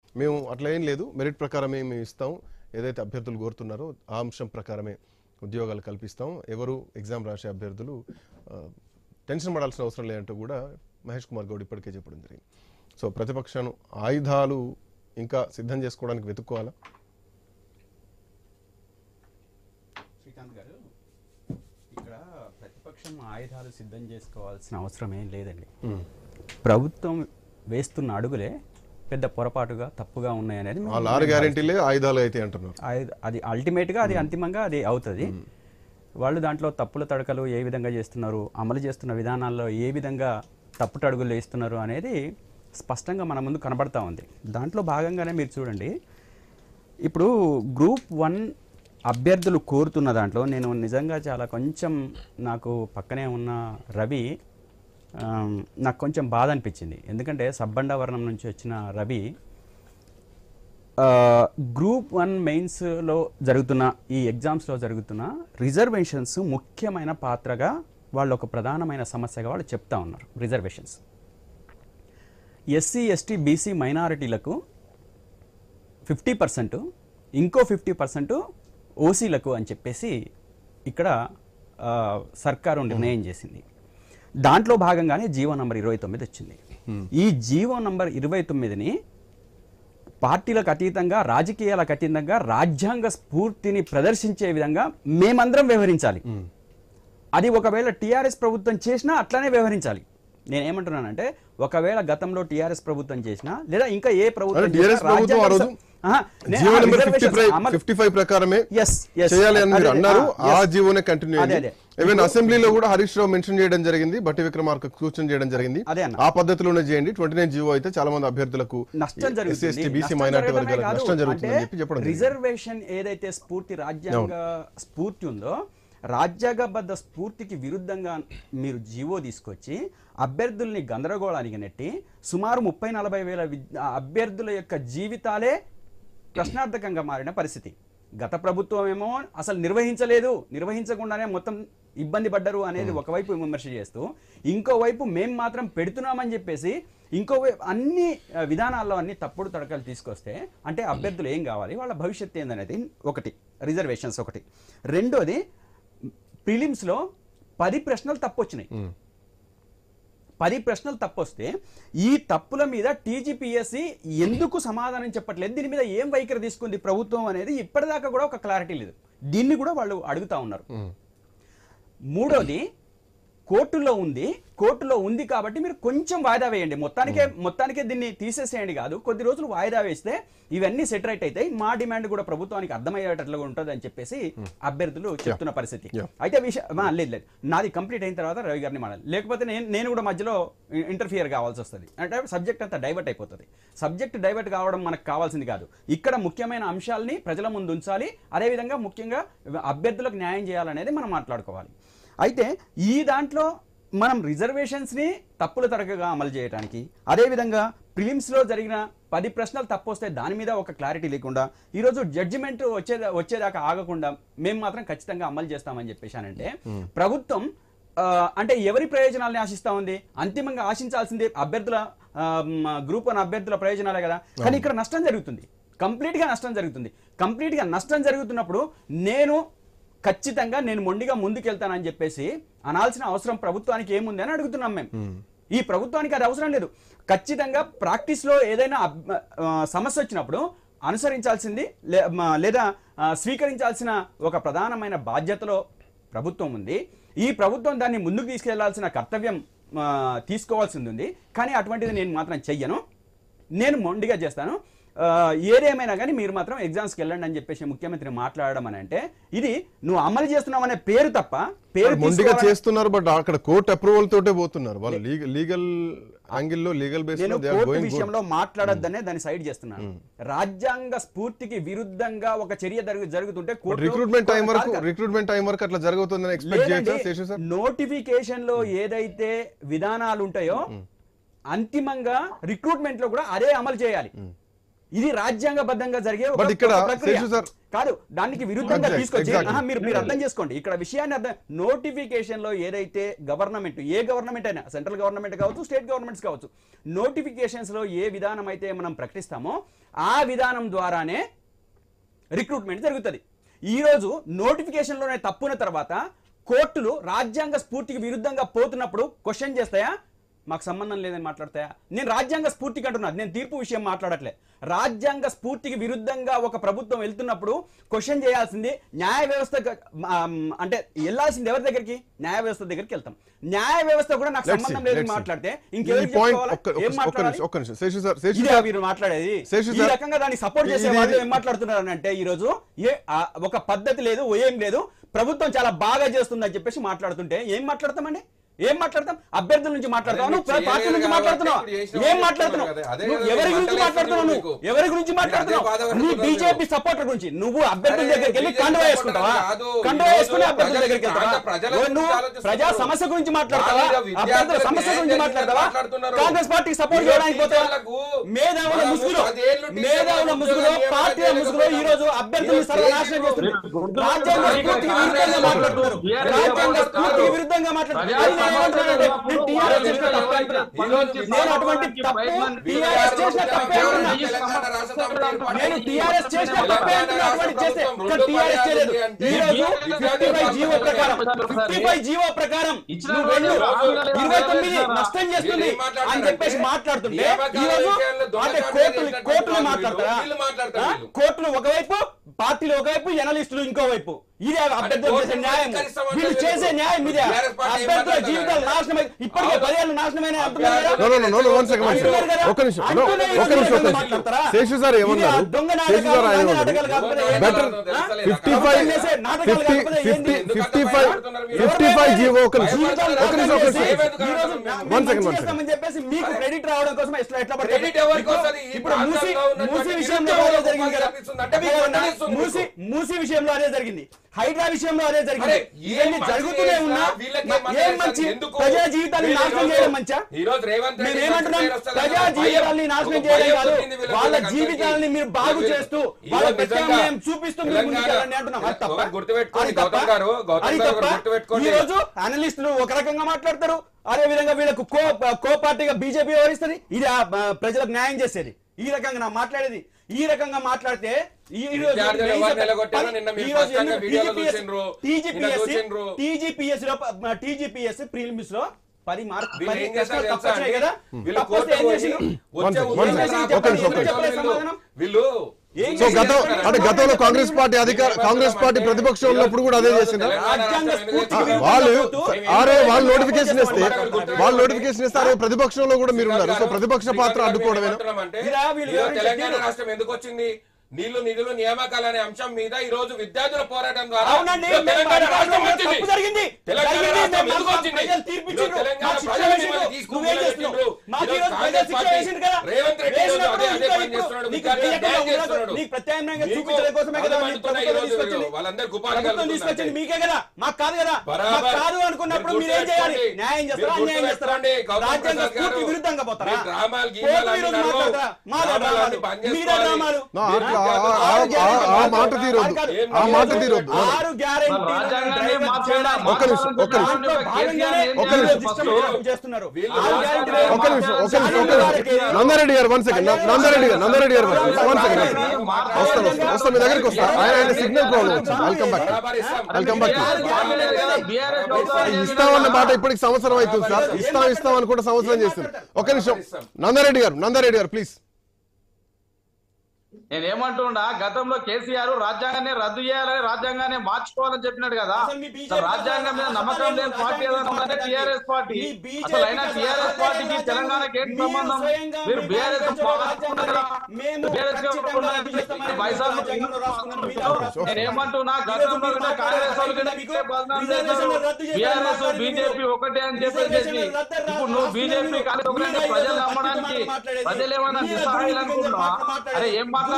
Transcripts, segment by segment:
మేము అట్లా ఏం లేదు మెరిట్ ప్రకారమే మేము ఇస్తాం ఏదైతే అభ్యర్థులు కోరుతున్నారో ఆ అంశం ప్రకారమే ఉద్యోగాలు కల్పిస్తాం ఎవరు ఎగ్జామ్ రాసే అభ్యర్థులు ఆ, టెన్షన్ పడాల్సిన అవసరం లేదంటూ కూడా మహేష్ కుమార్ గౌడ్ ఇప్పటికే చెప్పడం జరిగింది సో ప్రతిపక్షం ఆయుధాలు ఇంకా సిద్ధం చేసుకోవడానికి వెతుక్కోవాలా శ్రీకాంత్ గారు ఇక్కడ ప్రతిపక్షం ఆయుధాలు సిద్ధం చేసుకోవాల్సిన అవసరం ఏం లేదండి ప్రభుత్వం వేస్తున్న అడుగులే పెద్ద పొరపాటుగా తప్పుగా ఉన్నాయి అనేది ఆ ఆరు గ్యారెంటీలే ఆయుధాలు అయితే అంటున్నారు ఆయుధ- అది అల్టిమేట్గా అది అంతిమంగా అది అవుతుంది వాళ్ళు దాంట్లో తప్పుల తడకలు ఏ విధంగా చేస్తున్నారు అమలు చేస్తున్న విధానాల్లో ఏ విధంగా తప్పుట అడుగులు వేస్తున్నారు అనేది స్పష్టంగా మన ముందు కనబడతా ఉంది దాంట్లో భాగంగానే మీరు చూడండి ఇప్పుడు గ్రూప్ వన్ అభ్యర్థులు కోరుతున్న దాంట్లో నేను నిజంగా చాలా కొంచెం నాకు పక్కనే ఉన్న రవి ఆమ్, నాకు కొంచెం బాధ అనిపించింది ఎందుకంటే సబ్బండవర్ణం నుంచి వచ్చిన రవి ఆ, గ్రూప్ వన్ మెయిన్స్లో జరుగుతున్న ఈ ఎగ్జామ్స్లో జరుగుతున్న రిజర్వేషన్స్ ముఖ్యమైన పాత్రగా వాళ్ళు ఒక ప్రధానమైన సమస్యగా వాళ్ళు చెప్తా ఉన్నారు రిజర్వేషన్స్ ఎస్సీ ఎస్టీ బీసీ మైనారిటీలకు ఫిఫ్టీ పర్సెంట్ ఇంకో ఫిఫ్టీ పర్సెంట్ ఓసీలకు అని చెప్పేసి ఇక్కడ ఆ, సర్కారు నిర్ణయం చేసింది దాంట్లో భాగంగానే జీవో నంబర్ ఇరవై తొమ్మిది వచ్చింది ఈ జీవో నంబర్ ఇరవై తొమ్మిదిని పార్టీలకు అతీతంగా రాజకీయాలకు అతీతంగా రాజ్యాంగ స్ఫూర్తిని ప్రదర్శించే విధంగా మేమందరం వ్యవహరించాలి అది ఒకవేళ టీఆర్ఎస్ ప్రభుత్వం చేసినా అట్లానే వ్యవహరించాలి నేను ఏమంటున్నానంటే ఒకవేళ గతంలో టీఆర్ఎస్ ప్రభుత్వం చేసినా లేదా ఇంకా ఏ ప్రభుత్వం అంటే TRS చేసినా ప్రభుత్వం ఆ రోజు రాజ్యాంగ ఆహా, నేను జీవో ఆ నెంబర్ ఫిఫ్టీ reservations ఫైవ్ అమలు- ఫిఫ్టీ ఫైవ్ ప్రకారమే Yes, yes. చేయాలి అని మీరు అదే, అన్నారు ఆ, ఆ yes. జీవోనే కంటిన్యూ అదే, అయింది అదే. ఈవెన్ అసెంబ్లీలో కూడా హరీష్ రావు మెన్షన్ చేయడం జరిగింది బట్టి విక్రమార్క సూచన చేయడం జరిగింది అదే అన్న. ఆ పద్ధతిలోనే చేయండి ట్వంటీ నైన్ జీవో అయితే చాలా మంది అభ్యర్థులకు నష్టం ఎస్సీ జరుగుతుంది ఎస్టీ బీసీ నష్టం మైనార్టీ జరగడమే వర్గాలకు కాదు. నష్టం జరుగుతుందని అంటే చెప్పి చెప్పడం జరిగింది. రిజర్వేషన్ ఏదైతే స్ఫూర్తి రాజ్యాంగ స్ఫూర్తి ఉందో రాజ్యాంగబద్ధ స్ఫూర్తికి విరుద్ధంగా మీరు జీవో తీసుకొచ్చి అభ్యర్థుల్ని గందరగోళానికి నెట్టి సుమారు ముప్పై నలభై వేల విద్- అభ్యర్థుల యొక్క జీవితాలే ప్రశ్నార్థకంగా మారిన పరిస్థితి గత ప్రభుత్వం ఏమో అసలు నిర్వహించలేదు నిర్వహించకుండానే మొత్తం ఇబ్బంది పడ్డరు అనేది ఒకవైపు విమర్శ చేస్తూ ఇంకోవైపు మేం మాత్రం పెడుతున్నామని చెప్పేసి ఇంకోవైపు అన్ని ఆ, విధానాల్లో అన్ని తప్పుడు తడకలు తీసుకొస్తే అంటే అభ్యర్థులు ఏం కావాలి వాళ్ళ భవిష్యత్తు ఏందనేది ఒకటి రిజర్వేషన్స్ ఒకటి రెండోది ప్రిలిమ్స్లో పది ప్రశ్నలు తప్పు వచ్చినాయి ఉమ్. పది ప్రశ్నలు తప్పొస్తే ఈ తప్పుల మీద టీజీపీఎస్సీ ఎందుకు సమాధానం చెప్పట్లేదు దీని మీద ఏం వైఖరి తీసుకుంది ప్రభుత్వం అనేది ఇప్పటిదాకా కూడా ఒక క్లారిటీ లేదు దీన్ని కూడా వాళ్ళు అడుగుతా ఉన్నారు ఉమ్. మూడోది కోర్టులో ఉంది కోర్టులో ఉంది కాబట్టి మీరు కొంచెం వాయిదా వేయండి మొత్తానికే మొత్తానికే దీన్ని తీసేసేయండి కాదు కొద్ది రోజులు వాయిదా వేస్తే ఇవన్నీ సెటరైట్ అవుతాయి మా డిమాండ్ కూడా ప్రభుత్వానికి అర్థమయ్యేటట్లుగా ఉంటుంది అని చెప్పేసి అభ్యర్థులు చెప్తున్న పరిస్థితి Yeah. అయితే విషయం మా, లేదు లేదు నాది కంప్లీట్ అయిన తర్వాత రవి గారిని మాట్లాడాలి లేకపోతే నేను నేను కూడా మధ్యలో ఇంటర్ఫియర్ కావాల్సి వస్తుంది అంటే సబ్జెక్ట్ అంతా డైవర్ట్ అయిపోతుంది సబ్జెక్ట్ డైవర్ట్ కావడం మనకు కావాల్సింది కాదు ఇక్కడ ముఖ్యమైన అంశాలని ప్రజల ముందు ఉంచాలి అదేవిధంగా ముఖ్యంగా అభ్యర్థులకు న్యాయం చేయాలనేది మనం మాట్లాడుకోవాలి అయితే ఈ దాంట్లో మనం రిజర్వేషన్స్ని తప్పుల తరగగా అమలు చేయడానికి అదేవిధంగా ప్రిలిమ్స్లో జరిగిన పది ప్రశ్నలు తప్పు వస్తే దాని మీద ఒక క్లారిటీ లేకుండా ఈరోజు జడ్జిమెంట్ వచ్చే వచ్చేదాకా ఆగకుండా మేము మాత్రం ఖచ్చితంగా అమలు చేస్తామని చెప్పేశానంటే ప్రభుత్వం ఆ, అంటే ఎవరి ప్రయోజనాలని ఆశిస్తా ఉంది అంతిమంగా ఆశించాల్సింది అభ్యర్థుల ఆ, మ, గ్రూప్ వన్ అభ్యర్థుల ప్రయోజనాలే కదా కానీ ఇక్కడ నష్టం జరుగుతుంది కంప్లీట్ గా నష్టం జరుగుతుంది కంప్లీట్ గా నష్టం జరుగుతున్నప్పుడు నేను ఖచ్చితంగా నేను మొండిగా ముందుకెళ్తానని చెప్పేసి అనాల్సిన అవసరం ప్రభుత్వానికి ఏముంది అని అడుగుతున్నాం మేము ఈ ప్రభుత్వానికి అది అవసరం లేదు ఖచ్చితంగా ప్రాక్టీస్లో ఏదైనా అబ్- ఆ, సమస్య వచ్చినప్పుడు అనుసరించాల్సింది లే- మ- లేదా ఆ, స్వీకరించాల్సిన ఒక ప్రధానమైన బాధ్యతలో ప్రభుత్వం ఉంది ఈ ప్రభుత్వం దాన్ని ముందుకు తీసుకెళ్లాల్సిన కర్తవ్యం ఆ, తీసుకోవాల్సింది ఉంది కానీ అటువంటిది నేను మాత్రం చెయ్యను నేను మొండిగా చేస్తాను ఆ, ఏదేమైనా కానీ మీరు మాత్రం ఎగ్జామ్స్కి వెళ్ళండి అని చెప్పేసి ముఖ్యమంత్రి మాట్లాడడం అని అంటే ఇది నువ్వు అమలు చేస్తున్నావు అనే పేరు తప్ప పేరు వాళ్ళు మొండిగా తీసుకోవాలని- చేస్తున్నారు బట్ అక్కడ కోర్టు అప్రూవల్ తోటే పోతున్నారు వాళ్ళు లీగల్ లీగల్ యాంగిల్ లో లీగల్ బేస్ నేను లో they are court going good విషయంలో మాట్లాడొద్దనే దాన్ని సైడ్ చేస్తున్నాను రాజ్యాంగ స్ఫూర్తికి విరుద్ధంగా ఒక చర్య జరుగు జరుగుతుంటే కోర్టు- రిక్రూట్మెంట్ టైం కాదు వరకు కాదు. రిక్రూట్మెంట్ టైం వరకు అట్లా జరుగుతుందని ఎక్స్పెక్ట్ చేయొచ్చా శేషు సార్ నోటిఫికేషన్ లో ఏదైతే విధానాలు ఉంటాయో అంతిమంగా రిక్రూట్మెంట్ లో కూడా అదే అమలు చేయాలి ఇది రాజ్యాంగబద్ధంగా జరిగే ఒక- But ఇక్కడ ఒక ప్రక్రియ. శేషు సార్- కాదు దానికి విరుద్ధంగా Exact- తీసుకొచ్చి exactly. ఆహా, మీరు మీరు అర్థం చేసుకోండి ఇక్కడ విషయాన్ని అర్థం నోటిఫికేషన్ లో ఏదైతే గవర్నమెంట్ ఏ గవర్నమెంట్ అయినా సెంట్రల్ గవర్నమెంట్ కావచ్చు స్టేట్ గవర్నమెంట్స్ కావచ్చు నోటిఫికేషన్స్ లో ఏ విధానం అయితే మనం ప్రకటిస్తామో ఆ విధానం ద్వారానే రిక్రూట్మెంట్ జరుగుతుంది ఈరోజు నోటిఫికేషన్లోనే తప్పున తర్వాత కోర్టులు రాజ్యాంగ స్ఫూర్తికి విరుద్ధంగా పోతున్నప్పుడు క్వశ్చన్ చేస్తాయా మాకు సంబంధం లేదని మాట్లాడతాయా నేను రాజ్యాంగ స్ఫూర్తికి అంటున్నాను నేను తీర్పు విషయం మాట్లాడట్లే రాజ్యాంగ స్ఫూర్తికి విరుద్ధంగా ఒక ప్రభుత్వం వెళ్తున్నప్పుడు క్వశ్చన్ చేయాల్సింది న్యాయ వ్యవస్థ అంటే వెళ్ళాల్సింది ఎవరి దగ్గరికి న్యాయ వ్యవస్థ దగ్గరికి వెళ్తాం న్యాయ వ్యవస్థ కూడా నాకు Let's see, సంబంధం లేదని let's see. మాట్లాడితే ఈ ఇంకెవరికి పాయింట్ చెప్పుకోవాలా? ఒక్క ఏం ఒక్క- ఒక్క మాట్లాడాలి నిమిషం ఒక్క నిమిషం శేషు సార్ శేషు ఇదే సార్ మీరు మాట్లాడేది శేషు ఈ సార్, రకంగా దాన్ని సపోర్ట్ చేసే ఇది- వాళ్ళు ఇది- ఏం మాట్లాడుతున్నారు అంటే ఈ రోజు ఏ ఆ, ఒక పద్ధతి లేదు ఏం లేదు ప్రభుత్వం చాలా బాగా చేస్తుందని చెప్పేసి మాట్లాడుతుంటే ఏం మాట్లాడతామండి ఏం మాట్లాడతాం అభ్యర్థుల నుంచి మాట్లాడతావు అదే నువ్వు మీరు పార్టీ నుంచి చేయలేరు మాట్లాడుతున్నావు కాబట్టి ఇప్పుడు ఏం చేసిన మాట్లాడుతున్నావు వాళ్ళు అదే నువ్వు కదా ఎవరి మీరు గురించి మంటలు మాట్లాడుతున్నావు వేస్తున్నారు నువ్వు మీకు. ఎవరి గురించి మీరు అదే మాట్లాడుతున్నావు బాధపడుతున్నారు నీ బీజేపీ సపోర్టర్ గురించి నువ్వు అభ్యర్థుల అరే, దగ్గరికి వెళ్ళి BJP కండువా supporter వేసుకుంటావా కాదు. కండువా ఈరోజు వేసుకుని అభ్యర్థుల ప్రజలు దగ్గరికి వెళ్తావా చాలా ప్రజల ఓ, గురించి నువ్వు ఆలోచిస్తున్నారు. ప్రజా సమస్య గురించి మాట్లాడతావా వాళ్ళ విద్యార్థులకు అభ్యర్థుల సమస్య ఏం గురించి జరిగిందో మాట్లాడతావా మాట్లాడుతున్నారు. కాంగ్రెస్ పార్టీకి సపోర్ట్ ఈరోజు చేయడానికి పోతావా టీచర్లకు మేధావుల మనము ముసుగులో పదేళ్ళు టీచర్లకు మేధావుల ముసుగులో ఉద్యోగాలు పార్టీల ఇవ్వడానికి ముసుగులో ఈ రోజు అభ్యర్థులు ఈరోజు సర్వనాశనం కేసీఆర్ చేస్తున్నారు రాజ్యాంగ స్ఫూర్తికి విరుద్ధంగా మాట్లాడుతున్నారు రాజ్యాంగ స్ఫూర్తికి విరుద్ధంగా మాట్లాడుతున్నారు అది నేను ఏమంటున్నానంటే, నేను టీఆర్ఎస్ చేసిన తప్పు అంటున్నా. నేను అటువంటి తప్పు టీఆర్ఎస్ చేసిన తప్పే అంటున్నా నేను టీఆర్ఎస్ చేసిన తప్పే అంటున్నా అటువంటి చేస్తే ఇక్కడ టీఆర్ఎస్ చేయలేదు ఈ రోజు ఫిఫ్టీ ఫైవ్ జీవో ప్రకారం ఫిఫ్టీ ఫైవ్ జీవో ప్రకారం నువ్వు వెళ్ళు ఇరవై తొమ్మిది నష్టం చేస్తుంది అని చెప్పేసి మాట్లాడుతుంటే ఈ రోజు అంటే కోర్టులు కోర్టులు మాట్లాడతారా ఆ? కోర్టులు ఒకవైపు పార్టీలు ఒకవైపు ఎనలిస్టులు ఇంకోవైపు ఇదే అభ్యర్థులు చేసే న్యాయం వీళ్ళు చేసే న్యాయం ఇదే అభ్యర్థుల జీవితాలు నాశనమై ఇప్పటికే పదేళ్ళు నాశనమైన అంటున్నారు కదా? No, no, no, no, no, one second, one second. అంటున్నారు కదా? ఒక్క నిమిషం, no, అంటూనే ఈ ఒక్క రోజు నిమిషం, ఒక్క దొంగ నిమిషం. మాట్లాడతారా? శేషు సార్ ఇది ఏమన్నారు? ఆ దొంగ శేషు సార్ నాటకాలు, ఆయన దొంగ ఏమన్నారు? నాటకాలు కాకపోతే ఏంది? Better ఆ? ఫిఫ్టీ ఫైవ్ చేసే నాటకాలు ఫిఫ్టీ కాకపోతే ఫిఫ్టీ ఏంది? Fifty five fifty five GO ఒక నిమిషం జీవితాలు ఒక నిమిషం ఒక నాశనం చేసి, నిమిషం ఈ రోజు One second, మంచి one చేస్తామని చెప్పేసి మీకు క్రెడిట్ రావడం కోసం ఎట్లా ఎట్లా పడితే Credit ఎవరికి ఇప్పుడు- వస్తది? ఈ ఇప్పుడు మూసి ప్రాంతంలో ఉన్నటువంటి మూసి విషయంలో నిరుద్యోగ అదే జరిగింది కదా కల్పిస్తుంది. అంటే మీకు ఏమన్నా? కనిపిస్తుంది మూసి మూసి విషయంలో అదే జరిగింది హైడ్రా విషయంలో అదే జరిగింది అరే, ఏం ఇవన్నీ మంచి జరుగుతూనే చేసినా ఉన్నా వీళ్ళకే మ- మంచి ఏం చేస్తారు. మంచి ఎందుకు? ప్రజా జీవితాన్ని వీళ్ళు నాశనం ఈరోజు- చేయడం మంచా ఈరోజు రేవంత్ రెడ్డి మేము ఏమంటున్నాం మంచి వస్తుందని ప్రజా ఒక భయం, జీవితాన్ని నాశనం ఒక చేయడం భయం కాదు పుట్టింది వీళ్ళకి వాళ్ళ అందరికీ. జీవితాలని మీరు బాగు ఈరోజు చేస్తూ ఈరోజు వాళ్ళ నిజంగా ప్రత్యామ్నాయం చూపిస్తూ మీరు తెలంగాణ- ముందుకెళ్ళండి అంటున్నాం అది తప్ప ఒకటి గుర్తుపెట్టుకోండి, అది తప్ప? గౌతమ్ గారు, గౌతమ్ అది గారు తప్ప? గుర్తుపెట్టుకోండి. ఈ రోజు అనలిస్టులు ఒక రకంగా మాట్లాడతారు అదే విధంగా వీళ్ళకు కో కో పార్టీగా బీజేపీ వ్యవహరిస్తుంది ఇది ఆ, ఆ, ప్రజలకు న్యాయం చేసేది ఈ రకంగా నా మాట్లాడేది ఈ రకంగా మాట్లాడితే ఈ ఈ రోజు విద్యార్థులు ఎవరు నిలగొట్టారో పది- నిన్న మీరు ఈ రోజు స్పష్టంగా ఎన్ని- వీడియోలో TGPS చూసిండ్రు. నిన్న TGPS చూసిండ్రు. TGPS లో టీజీపీఎస్ ప్రిలిమ్స్ లో పది మార్క్ వీళ్ళు పది ఏం చేస్తారు ప్రశ్నలు తెలుసా తప్పొచ్చాయి అండి? కదా వీళ్ళు తప్పొస్తే ఏం కోర్టుకు చేసిండ్రు? పోయి One వచ్చే second, one ఉద్యోగాలు second. రాకపోతే ఒక్క నిమిషం, ఒక్క వీళ్ళు నిమిషం. వీళ్ళు- వీళ్ళు ఏం సో గతం చేసిండ్రు? అంటే గతంలో కాంగ్రెస్ పార్టీ అధికార కాంగ్రెస్ పార్టీ ప్రతిపక్షంలో ఉన్నప్పుడు కూడా అదే చేసిండ్రు రాజ్యాంగ స్ఫూర్తికి విరుద్ధంగా వాళ్ళు పోతూ ఆరే వాళ్ళు నోటిఫికేషన్ ఇస్తే వాళ్ళు నోటిఫికేషన్ ఇస్తే ఆరే ప్రతిపక్షంలో కూడా మీరు ఉన్నారు సో ప్రతిపక్ష పాత్ర అడ్డుకోవడమేనా ఇదా వీళ్ళు ఈరోజు ఎవరు తెలంగాణ చెప్పారు? రాష్ట్రం ఎందుకు వచ్చింది నీళ్లు నిధులు నియామకాలు అనే అంశం మీద ఈ రోజు విద్యార్థుల పోరాటం ద్వారా అవునండి ఈరోజు మేము తెలంగాణ రాష్ట్రం అధికారంలో వచ్చింది తప్పు జరిగింది తెలంగాణ జరిగింది. రాష్ట్రం మేము ఎందుకు మాకు వచ్చింది? ప్రజలు తీర్పు ఈరోజు ఇచ్చిండ్రు. తెలంగాణ మాకు శిక్ష ప్రజలు వేసిండ్రు. మిమ్మల్ని తీసుకుని నువ్వేం చేస్తున్నావు? నిలబెట్టిండ్రు. మాకు ఈరోజు ఈరోజు ప్రజలు కాంగ్రెస్ శిక్ష పార్టీ వేసిండ్రు కదా? రేవంత్ రెడ్డి ఈరోజు వేసినప్పుడు అదే అదే ఇంకా పని ఇప్పుడు చేస్తున్నాడు. నీకు విద్యార్థులను వేయకుండా బ్యాన్ ఉండదు. చేస్తున్నాడు. నీకు ప్రత్యామ్నాయంగా మీకు చూపించడం కోసమే కదా మదం నీకు అంటున్నాయి ప్రభుత్వం ఈరోజు తీసుకొచ్చింది. వాళ్ళందరూ గుపాలు ప్రభుత్వం కలుగుతున్నారు తీసుకొచ్చింది అంతే. మీకే కదా మాకు కాదు కదా బరాబర్. మాకు కాదు అనుకున్నప్పుడు మీరు మీరేం చేయాలి గుర్తుపెట్టుకోండి. న్యాయం చేస్తారా మీరు అన్యాయం చేస్తారా గుర్తుపెట్టుకోండి. గౌతమ్ రాజ్యాంగ ప్రసాద్ గారు. స్ఫూర్తికి విరుద్ధంగా పోతారా మీ డ్రామాలు, కోర్టు గీమాలు ఈరోజు అన్నీ మాట్లాడతారా మాదా డ్రామాలు డ్రామాలు అన్నీ బంద్ మీదా చేసుకోవాలి. డ్రామాలు No, ఆ- ఆ- ఆ- ఆ- ఆ మాట తీరొద్దు ఆ మాట తీరొద్దు ఆరు గ్యారెంటీ రాజ్యాంగాన్ని మార్చడం ఒక్క నిమిషం, ఒక్క నిమిషం. దాంట్లో భాగంగానే ఒక్క నిమిషం. డిస్టర్బ్ చేస్తున్నారు వీళ్ళు ఆరు గ్యారెంటీ వీళ్ళు ఒక్క నిమిషం ఒక్క నిమిషం ఒక్క నిమిషం నందారెడ్డి గారు వన్ సెకండ్ నందారెడ్డి గారు నందారెడ్డి గారు వన్ సెకండ్ వస్తాను వస్తాను వస్తాను మీ దగ్గరికి వస్తా ఆయన ఆయన సిగ్నల్ ప్రాబ్లం వచ్చింది వెల్కమ్ బ్యాక్ బరాబర్ ఇస్తాం. వెల్కమ్ బ్యాక్ బీఆర్ఎస్ ఇస్తామన్న మాట ఇప్పటికి సంవత్సరం అవుతుంది సార్ ఇస్తాం ఇస్తాం అని కూడా సంవత్సరం చేస్తుంది ఒక్క నిమిషం నందారెడ్డి గారు నందారెడ్డి గారు ప్లీజ్ నేను ఏమంటుండా గతంలో కేసీఆర్ రాజ్యాంగాన్ని రద్దు చేయాలని రాజ్యాంగాన్ని మార్చుకోవాలని చెప్పినాడు కదా అసలు మీ BJP అసలు రాజ్యాంగం మీద నమ్మకం లేని పార్టీ ఏదైనా ఉందంటే టీఆర్ఎస్ పార్టీ మీ BJP అసలు అయినా టీఆర్ఎస్ పార్టీకి తెలంగాణకి ఏంటి మీరు సంబంధం స్వయంగా మీరు మీ బీఆర్ఎస్ రాజ్యాంగంలో మేము ఖచ్చితంగా రద్దు పైసలు రాజ్యాంగంలో రాసుకున్నాం. మీరు రాసుకున్నారు. నేను ఏమంటున్నా గతంలో కూడా కాంగ్రెస్ వాళ్ళు కూడా ఇదే బదనాలు చేశారు. బీఆర్ఎస్ బీజేపీ ఒకటే అని చెప్పేసి ఇప్పుడు నువ్వు బీజేపీ కాదు ఒకటే ప్రజలు నమ్మడానికి ప్రజలు ఏమన్నా నిస్సహాయాలు అనుకుంటున్నావా అరే ఏం మాట్లాడుతున్నావు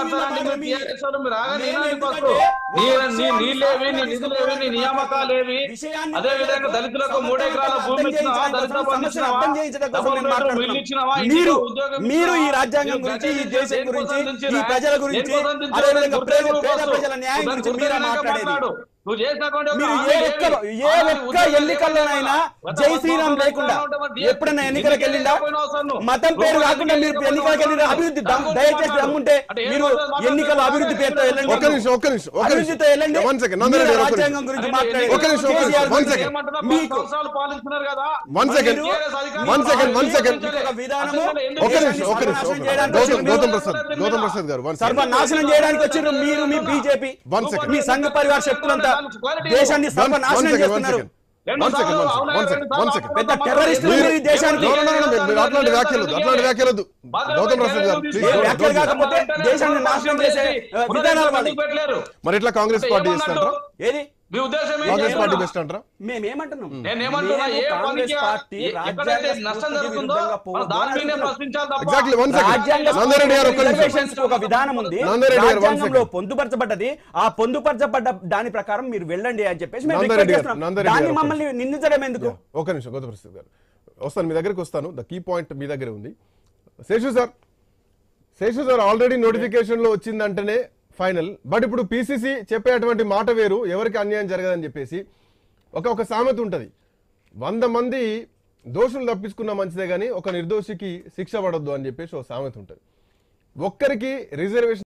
మాట్లాడతారండి మీరు మేము TRS వాళ్ళు మీరు ఆగండి, మేము వినండి ఫస్ట్. ఎందుకంటే నీ ఒక నీ విషయాన్ని నీళ్ళేవి నీ తీసుకుపోవడానికి నిధులేవి నీ నియామకాలేవి విషయాన్ని అదే విధంగా దళితులకు మూడు ఎకరాల భూమి అర్థం ఇచ్చినావా చేయించడానికి దళిత కోసం, బంధు సమస్యను ఇచ్చినావా అర్థం చేయించడం కోసం డబుల్ నేను బెడ్రూమ్ మాట్లాడుతున్నాను. ఇల్లు ఇచ్చినావా మీరు ఇంటికి ఉద్యోగం మీరు ఈ ఇచ్చినావా? రాజ్యాంగం మీరు గురించి ఈ గద్దె దేశం దేని గురించి కోసం దించిరా? ఈ ప్రజల దేని గురించి కోసం దించిరా? అదేవిధంగా గుర్తు పేద తెరువు పేద కోసం. ప్రజల న్యాయం దాని గురించి గుర్తు మీరే తెరువు మాట్లాడేది మాట్లాడు. నువ్వు చేసినటువంటి ఒక మీరు హామీ ఏ ఏమి? ఒక్క ఏ ఆనాడు ఒక్క ఉద్యోగాలు ఎన్నికల్లోనైనా గత జై పది శ్రీరామ్ సంవత్సరాలు లేకుండా ఉంటే ఎప్పుడైనా ఎన్నికలకు వెళ్ళిందా పోయినావు అసలు నువ్వు. మతం పేరు నువ్వు కాకుండా మీరు ఎన్నికలకు ఎన్నికలకు వెళ్ళిన పోయినావు. అభివృద్ధి దాని గురించి దయచేసి మాట్లాడు. దమ్ముంటే అంటే ఏం మీరు మాట్లాడు? ఎన్నికల అభివృద్ధి పేరుతో వెళ్ళండి ఒక్క నిమిషం ఒక్క నిమిషం ఒక్క అభివృద్ధితో వెళ్ళండి నిమిషం వన్ సెకండ్ నందరెడ్డి మీరు గారు ఒక్క నిమిషం రాజ్యాంగం గురించి అరే మాట్లాడండి ఒక్క నిమిషం, ఒక్క నిమిషం, కేసీఆర్ వన్ గురించి సెకండ్. ఏమంటున్నావు? మీకు పది సంవత్సరాలు పాలిస్తున్నారు కదా వన్ సెకండ్ మీరు- వన్ సెకండ్ వన్ సెకండ్ ఒక విధానము ఒక్క నిమిషం ఒక్క నిమిషం సర్వనాశనం ఒక్క చేయడానికి గౌతమ్ వచ్చిన గౌతమ్ మీరు- ప్రసాద్ గౌతమ్ ప్రసాద్ గారు వన్ సెకండ్ సర్వనాశనం చేయడానికి వచ్చిన మీరు మీ బీజేపీ One second. మీ సంఘ పరివార శక్తులంతా దేశాన్ని వన్ సర్వనాశనం సెకండ్ వన్ చేస్తున్నారు second one second one second one second పెద్ద టెర్రరిస్టులు మీరు మీరు ఈ దేశానికి No, no, no, no, మీరు- మీరు అట్లాంటి వ్యాఖ్యలు అట్లాంటి వ్యాఖ్యలు గౌతమ్ ప్రసాద్ గారు ప్లీజ్ ఏ వ్యాఖ్యలు కాకపోతే దేశాన్ని నాశనం చేసే విధానాలు వాళ్ళవి. పెట్టలేరు మరి ఎట్లా కాంగ్రెస్ పార్టీ చేస్తారా ఏది మీ ఉద్దేశం ఏంటి? కాంగ్రెస్ పార్టీ ఏమన్నా? బెస్ట్ అంటారా మేమేమంటున్నాం నేనేమంటున్నా మేము ఏ కాంగ్రెస్ పనికి పార్టీ ఎక్కడైతే రాజ్యాంగ నష్టం స్ఫూర్తికి జరుగుతుందో విరుద్ధంగా మన పోవద్దు దాని అని మీదే అంటున్నాం. ప్రశ్నించాలి తప్ప ఎగ్జాక్ట్లీ వన్ రాజ్యాంగ సెకండ్ నందరెడ్డి గారు ఒక్క నిమిషం రిజర్వేషన్స్ కు ఒక విధానం ఉంది నందరెడ్డి గారు one రాజ్యాంగంలో second. పొందుపరచబడ్డది ఆ పొందుపరచబడ్డ దాని ప్రకారం మీరు వెళ్ళండి అని చెప్పేసి మేము నందరెడ్డి రిక్వెస్ట్ గారు, చేస్తున్నాం నందరెడ్డి దాన్ని గారు, మమ్మల్ని నిందించడం ఎందుకు ఒక నిమిషం గౌతమ్ ప్రసాద్ గారు వస్తాను మీ దగ్గరికి వస్తాను ద కీ పాయింట్ మీ దగ్గరే ఉంది Seshu sir Seshu sir already notification లో వచ్చిందంటేనే ఫైనల్ బట్ ఇప్పుడు పిసిసి చెప్పేటువంటి మాట వేరు ఎవరికి అన్యాయం జరగదని చెప్పేసి ఒక ఒక సామెత ఉంటది వంద మంది దోషులు తప్పించుకున్న మంచిదే కానీ ఒక నిర్దోషికి శిక్ష పడొద్దు అని చెప్పేసి ఒక సామెత ఉంటుంది ఒక్కరికి రిజర్వేషన్